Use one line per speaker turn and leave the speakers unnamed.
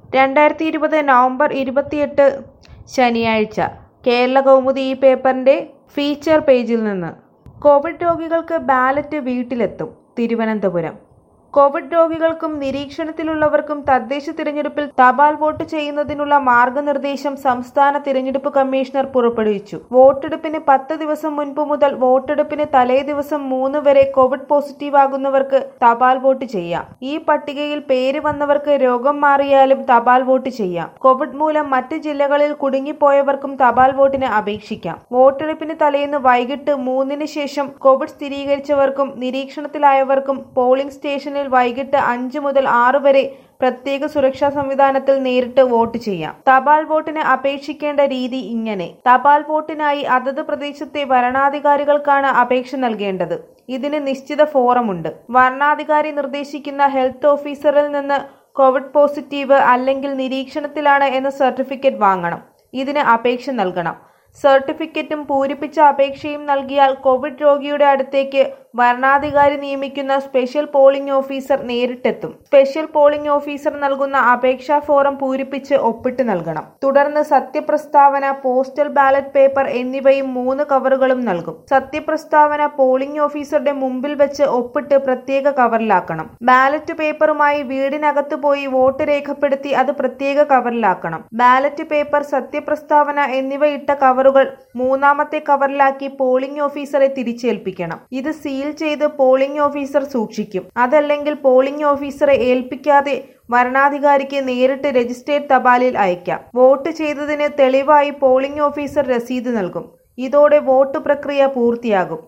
രണ്ടായിരത്തി ഇരുപത് നവംബർ ഇരുപത്തിയെട്ട് ശനിയാഴ്ച കേരള കൗമുദി ഈ പേപ്പറിന്റെ ഫീച്ചർ പേജിൽ നിന്ന് കോവിഡ് രോഗികൾക്ക് ബാലറ്റ് വീട്ടിലെത്തും തിരുവനന്തപുരം കോവിഡ് രോഗികൾക്കും നിരീക്ഷണത്തിലുള്ളവർക്കും തദ്ദേശ തിരഞ്ഞെടുപ്പിൽ തപാൽ വോട്ട് ചെയ്യുന്നതിനുള്ള മാർഗനിർദ്ദേശം സംസ്ഥാന തിരഞ്ഞെടുപ്പ് കമ്മീഷണർ പുറപ്പെടുവിച്ചു വോട്ടെടുപ്പിന് പത്ത് ദിവസം മുൻപ് മുതൽ വോട്ടെടുപ്പിന് തലേ ദിവസം മൂന്ന് വരെ കോവിഡ് പോസിറ്റീവ് ആകുന്നവർക്ക് തപാൽ വോട്ട് ചെയ്യാം ഈ പട്ടികയിൽ പേര് വന്നവർക്ക് രോഗം മാറിയാലും തപാൽ വോട്ട് ചെയ്യാം കോവിഡ് മൂലം മറ്റ് ജില്ലകളിൽ കുടുങ്ങിപ്പോയവർക്കും തപാൽ വോട്ടിന് അപേക്ഷിക്കാം വോട്ടെടുപ്പിന് തലേന്ന് വൈകിട്ട് മൂന്നിന് ശേഷം കോവിഡ് സ്ഥിരീകരിച്ചവർക്കും നിരീക്ഷണത്തിലായവർക്കും പോളിംഗ് സ്റ്റേഷനിൽ വൈകിട്ട് അഞ്ച് മുതൽ ആറ് വരെ പ്രത്യേക സുരക്ഷാ സംവിധാനത്തിൽ നേരിട്ട് വോട്ട് ചെയ്യാം തപാൽ വോട്ടിന് അപേക്ഷിക്കേണ്ട രീതി ഇങ്ങനെ തപാൽ വോട്ടിനായി അതത് പ്രദേശത്തെ വരണാധികാരികൾക്കാണ് അപേക്ഷ നൽകേണ്ടത് ഇതിന് നിശ്ചിത ഫോറമുണ്ട് വരണാധികാരി നിർദ്ദേശിക്കുന്ന ഹെൽത്ത് ഓഫീസറിൽ നിന്ന് കോവിഡ് പോസിറ്റീവ് അല്ലെങ്കിൽ നിരീക്ഷണത്തിലാണ് എന്ന സർട്ടിഫിക്കറ്റ് വാങ്ങണം ഇതിന് അപേക്ഷ നൽകണം സർട്ടിഫിക്കറ്റും പൂരിപ്പിച്ച അപേക്ഷയും നൽകിയാൽ കോവിഡ് രോഗിയുടെ അടുത്തേക്ക് വരണാധികാരി നിയമിക്കുന്ന സ്പെഷ്യൽ പോളിംഗ് ഓഫീസർ നേരിട്ടെത്തും സ്പെഷ്യൽ പോളിംഗ് ഓഫീസർ നൽകുന്ന അപേക്ഷാ ഫോറം പൂരിപ്പിച്ച് ഒപ്പിട്ട് നൽകണം തുടർന്ന് സത്യപ്രസ്താവന പോസ്റ്റൽ ബാലറ്റ് പേപ്പർ എന്നിവയും മൂന്ന് കവറുകളും നൽകും സത്യപ്രസ്താവന പോളിംഗ് ഓഫീസറുടെ മുമ്പിൽ വെച്ച് ഒപ്പിട്ട് പ്രത്യേക കവറിലാക്കണം ബാലറ്റ് പേപ്പറുമായി വീടിനകത്ത് പോയി വോട്ട് രേഖപ്പെടുത്തി അത് പ്രത്യേക കവറിലാക്കണം ബാലറ്റ് പേപ്പർ സത്യപ്രസ്താവന എന്നിവ ഇട്ട കവറുകൾ മൂന്നാമത്തെ കവറിലാക്കി പോളിംഗ് ഓഫീസറെ തിരിച്ചേൽപ്പിക്കണം ഇത് സീൽ ചെയ്ത് പോളിംഗ് ഓഫീസർ സൂക്ഷിക്കും അതല്ലെങ്കിൽ പോളിംഗ് ഓഫീസറെ ഏൽപ്പിക്കാതെ വരണാധികാരിക്ക് നേരിട്ട് രജിസ്റ്റേർഡ് തപാലിൽ അയക്കാം വോട്ട് ചെയ്തതിന് തെളിവായി പോളിംഗ് ഓഫീസർ രസീത് നൽകും ഇതോടെ വോട്ട് പ്രക്രിയ പൂർത്തിയാകും